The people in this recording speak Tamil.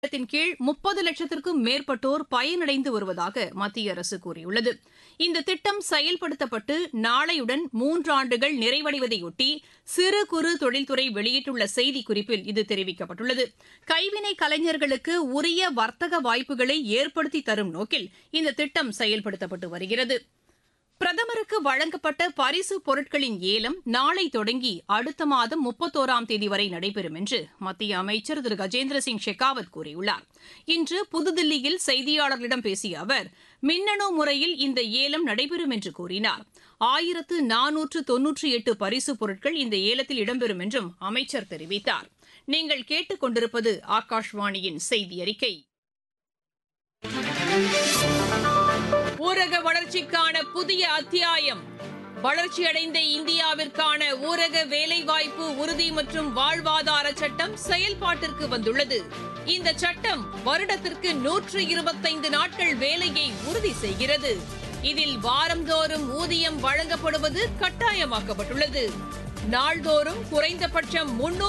திட்டத்தின் கீழ் முப்பது லட்சத்திற்கும் மேற்பட்டோர் பயனடைந்து வருவதாக மத்திய அரசு கூறியுள்ளது இந்த திட்டம் செயல்படுத்தப்பட்டு நாளையுடன் மூன்றாண்டுகள் நிறைவடைவதையொட்டி சிறு குறு தொழில்துறை வெளியிட்டுள்ள செய்திக்குறிப்பில் இது தெரிவிக்கப்பட்டுள்ளது கைவினை கலைஞர்களுக்கு உரிய வர்த்தக வாய்ப்புகளை ஏற்படுத்தி தரும் நோக்கில் இந்த திட்டம் செயல்படுத்தப்பட்டு வருகிறது பிரதமருக்கு வழங்கப்பட்ட பரிசு பொருட்களின் ஏலம் நாளை தொடங்கி அடுத்த மாதம் முப்பத்தோராம் தேதி வரை நடைபெறும் என்று மத்திய அமைச்சர் திரு கஜேந்திர சிங் ஷெகாவத் கூறியுள்ளார் இன்று புதுதில்லியில் செய்தியாளர்களிடம் பேசிய அவர் மின்னணு முறையில் இந்த ஏலம் நடைபெறும் என்று கூறினார் ஆயிரத்து நானூற்று தொன்னூற்றி எட்டு பரிசு பொருட்கள் இந்த ஏலத்தில் இடம்பெறும் என்றும் அமைச்சர் தெரிவித்தார் நீங்கள் கேட்டுக் கொண்டிருப்பது ஆகாஷ்வாணியின் செய்தி அறிக்கை ஊரக வளர்ச்சிக்கான புதிய அத்தியாயம் வளர்ச்சியடைந்த இந்தியாவிற்கான ஊரக வேலைவாய்ப்பு உறுதி மற்றும் வாழ்வாதார சட்டம் செயல்பாட்டிற்கு வந்துள்ளது இந்த சட்டம் வருடத்திற்கு நூற்று இருபத்தைந்து நாட்கள் வேலையை உறுதி செய்கிறது இதில் வாரந்தோறும் ஊதியம் வழங்கப்படுவது கட்டாயமாக்கப்பட்டுள்ளது நாள்தோறும் குறைந்தபட்சம் முன்னூறு